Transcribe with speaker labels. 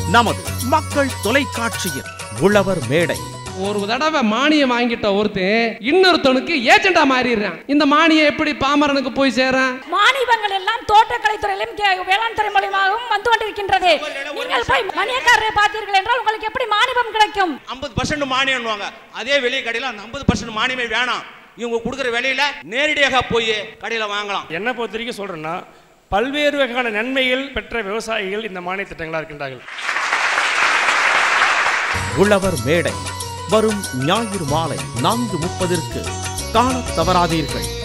Speaker 1: நமது மக்கள் தொலைக்காட்சியில் உழவர் மேடை
Speaker 2: ஒரு தடவை மானியம் வாங்கிட்ட ஒருத்தன் இன்னொருத்தனுக்கு ஏஜெண்டா மாறிடுறான் இந்த மானியம் எப்படி பாமரனுக்கு போய் சேரான்
Speaker 3: மானியங்கள் எல்லாம் தோட்டக்கலைத்துறையிலும் கே- வேளாண் துறை மூலியமாகவும் வந்து கொண்டிருக்கின்றது நீங்கள் போய் மணியக்காரரை பார்த்தீர்கள் என்றால் உங்களுக்கு எப்படி மானியம் கிடைக்கும்
Speaker 4: ஐம்பது பர்சன்ட் மானியம்னுவாங்க அதே வெளியே கடையில் அந்த ஐம்பது பர்சன்ட் மானியமே வேணாம் இவங்க கொடுக்குற விலையில நேரடியாக போய் கடையில் வாங்கலாம்
Speaker 5: என்னை பொறுத்த வரைக்கும் சொல்கிறேன்னா பல்வேறு வகையான நன்மைகள் பெற்ற விவசாயிகள் இந்த மானிய திட்டங்களாக இருக்கின்றார்கள்
Speaker 1: உழவர் மேடை வரும் ஞாயிறு மாலை நான்கு முப்பதிற்கு காணத் தவறாதீர்கள்